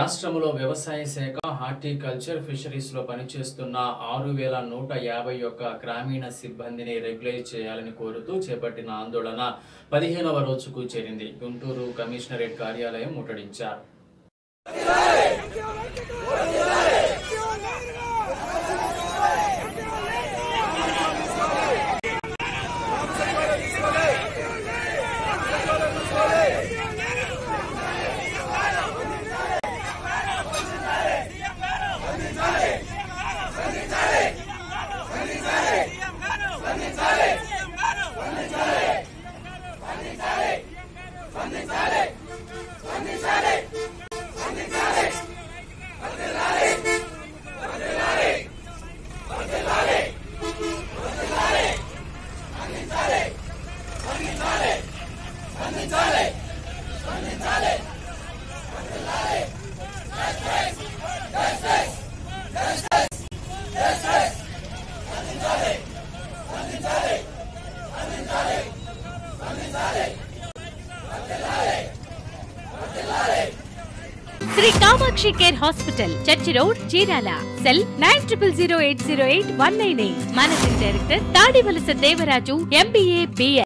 రాష్ట్రంలో వ్యవసాయ శాఖ హార్టికల్చర్ ఫిషరీస్ లో పనిచేస్తున్న ఆరు వేల నూట యాభై ఒక్క గ్రామీణ సిబ్బందిని రెగ్యులైజ్ చేయాలని కోరుతూ చేపట్టిన ఆందోళన పదిహేనవ రోజుకు చేరింది గుంటూరు కమిషనరేట్ కార్యాలయం ముట్టడించారు Sri Kamakshi care hospital church road Chirala cell nine triple zero eight zero eight one nine eight managing director Tadivalasa Devaraju MBA BL